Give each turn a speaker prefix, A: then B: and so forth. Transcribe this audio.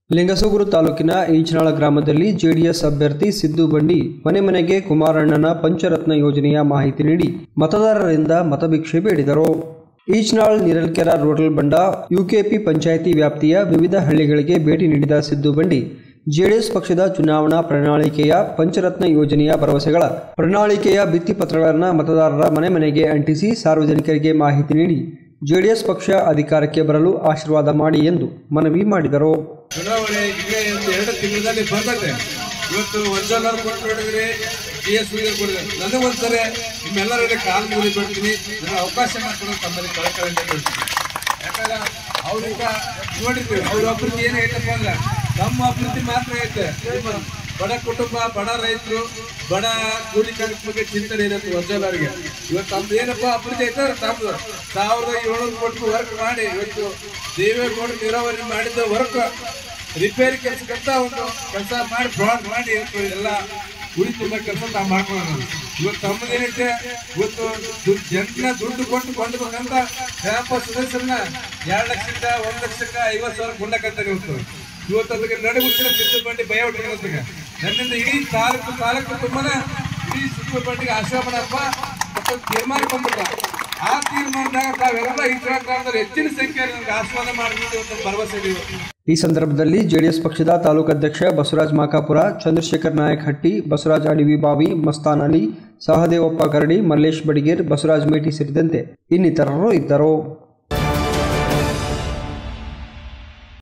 A: ಲಿಂಗಸೂಗೂರು ತಾಲೂಕಿನ ಈಚನಾಳ ಗ್ರಾಮದಲ್ಲಿ ಜೆಡಿಎಸ್ ಅಭ್ಯರ್ಥಿ ಸಿದ್ದು ಬಂಡಿ ಮನೆ ಮನೆಗೆ ಕುಮಾರಣ್ಣನ ಪಂಚರತ್ನ ಯೋಜನೆಯ ಮಾಹಿತಿ ನೀಡಿ ಮತದಾರರಿಂದ ಮತಭಿಕ್ಷೆ ಬೇಡಿದರು ಈಚನಾಳ್ ನಿರಲ್ಕೆರ ರೋಟಲ್ ಬಂಡ ಯುಕೆಪಿ ಪಂಚಾಯಿತಿ ವ್ಯಾಪ್ತಿಯ ವಿವಿಧ ಹಳ್ಳಿಗಳಿಗೆ ಭೇಟಿ ನೀಡಿದ ಸಿದ್ದು ಬಂಡಿ ಜೆಡಿಎಸ್ ಪಕ್ಷದ ಚುನಾವಣಾ ಪ್ರಣಾಳಿಕೆಯ ಪಂಚರತ್ನ ಯೋಜನೆಯ ಭರವಸೆಗಳ ಪ್ರಣಾಳಿಕೆಯ ಭಿತ್ತಿಪತ್ರಗಳನ್ನು ಮತದಾರರ ಮನೆ ಮನೆಗೆ ಅಂಟಿಸಿ ಸಾರ್ವಜನಿಕರಿಗೆ ಮಾಹಿತಿ ನೀಡಿ ಜೆಡಿಎಸ್ ಪಕ್ಷ ಅಧಿಕಾರಕ್ಕೆ ಬರಲು ಆಶೀರ್ವಾದ ಮಾಡಿ ಎಂದು ಮನವಿ ಮಾಡಿದರು
B: ಚುನಾವಣೆ ಈಗ ಒಂದು ಎರಡು ತಿಂಗಳಲ್ಲಿ ಬಂದತೆ ಇವತ್ತು ಒಂದ್ಸಲ ಕೊಟ್ಟು ನೋಡಿದ್ರೆ ಬಿ ಎಸ್ ಕೊಡಿದ್ರೆ ನನಗೊಂದ್ಸರಿ ನಿಮ್ಮೆಲ್ಲರಲ್ಲಿ ಕಾಲು ಮುಗಿ ಬಿಡ್ತೀನಿ ನನಗೆ ಅವಕಾಶ ಮಾಡ್ಕೊಂಡು ತಮ್ಮಲ್ಲಿ ಕಳಕಳಿಂದ ಬಿಡ್ತೀನಿ ಯಾಕಂದ್ರೆ ಅವ್ರೀಗ ನೋಡಿರ್ತೀವಿ ಅವ್ರ ಅಭಿವೃದ್ಧಿ ಏನು ಐತಪ್ಪ ಅಂದ್ರೆ ನಮ್ಮ ಅಭಿವೃದ್ಧಿ ಮಾತ್ರ ಐತೆ ನಿಮ್ಮ ಬಡ ಕುಟುಂಬ ಬಡ ರೈತರು ಬಡ ಕೂಲಿ ಕಾರ್ಮಿಕ ಬಗ್ಗೆ ಚಿಂತನೆ ಇರುತ್ತೆ ಒಂದ್ಸಲರಿಗೆ ಇವತ್ತು ತಮ್ದು ಏನಪ್ಪ ಅಭಿವೃದ್ಧಿ ಐತೆ ಅಂದ್ರೆ ತಮ್ದು ಸಾವಿರದ ಏಳ್ನೂರು ಕೋಟಿ ವರ್ಕ್ ಮಾಡಿ ಇವತ್ತು ದೇವೇಗೌಡ ನೀರಾವರಿ ಮಾಡಿದ ವರ್ಕ್ ರಿಪೇರಿ ಕೆಲಸಕ್ಕಂತ ಒಂದು ಕೆಲಸ ಮಾಡಿ ಫ್ರಾಡ್ ಮಾಡಿ ಇವತ್ತು ಎಲ್ಲ ಗುರಿ ತುಂಬ ಕೆಲಸ ನಾವು ಮಾಡ್ಕೊಳ್ಳೋಣ ಇವತ್ತು ತಮ್ಮದೇನೈತೆ ಇವತ್ತು ದುಡ್ಡು ಜನ ದುಡ್ಡು ಕೊಟ್ಟು ಕೊಂಡ್ಬೇಕಂತ ಗ್ರಾಮ ಪಂಚಾಯತ್ ಸದಸ್ಯರನ್ನ ಎರಡು ಲಕ್ಷಕ್ಕ ಒಂದ್ ಲಕ್ಷಕ್ಕ ಐವತ್ತು ಸಾವಿರ ಕೊಂಡಕಂತಾರೆ ಇವತ್ತು ಇವತ್ತು ಅದಕ್ಕೆ ನಡುಗುತ್ತಿನ ಸಿದ್ದು ಬಂಡಿ ಭಯ ಹುಟ್ಟಿರೋದಕ್ಕೆ ನನ್ನಿಂದ ಇಡೀ ತಾಲೂಕು ತಾಲೂಕು ತುಂಬಾನ ಇಡೀ ಸಿದ್ದು ಬಂಡಿಗೆ ಆಶ್ರಮಣಪ್ಪ ಮತ್ತು ತೀರ್ಮಾನ ಬಂದ್ಬಿಟ್ಟ ಆ ತೀರ್ಮಾನದಾಗ ತಾವೆಲ್ಲ ಈ ಗ್ರಾಮದಲ್ಲಿ ಹೆಚ್ಚಿನ ಸಂಖ್ಯೆಯಲ್ಲಿ ನನಗೆ ಆಶ್ವಾದ ಮಾಡಿಬಿಟ್ಟು ಒಂದು ಭರವಸೆ ಇದೆ ಇವತ್ತು.
A: ಈ ಸಂದರ್ಭದಲ್ಲಿ ಜೆಡಿಎಸ್ ಪಕ್ಷದ ತಾಲೂಕು ಅಧ್ಯಕ್ಷ ಬಸವರಾಜ್ ಮಾಕಾಪುರ ಚಂದ್ರಶೇಖರ್ ನಾಯಕ್ ಹಟ್ಟಿ ಬಸವರಾಜ್ ಅಡಿವಿ ಬಾವಿ ಮಸ್ತಾನ್ ಅಲಿ ಸಹದೇವಪ್ಪ ಕರಡಿ ಮಲ್ಲೇಶ್ ಬಡಿಗೇರ್ ಬಸವರಾಜ್ ಮೇಟಿ ಸೇರಿದಂತೆ ಇನ್ನಿತರರು ಇದ್ದರು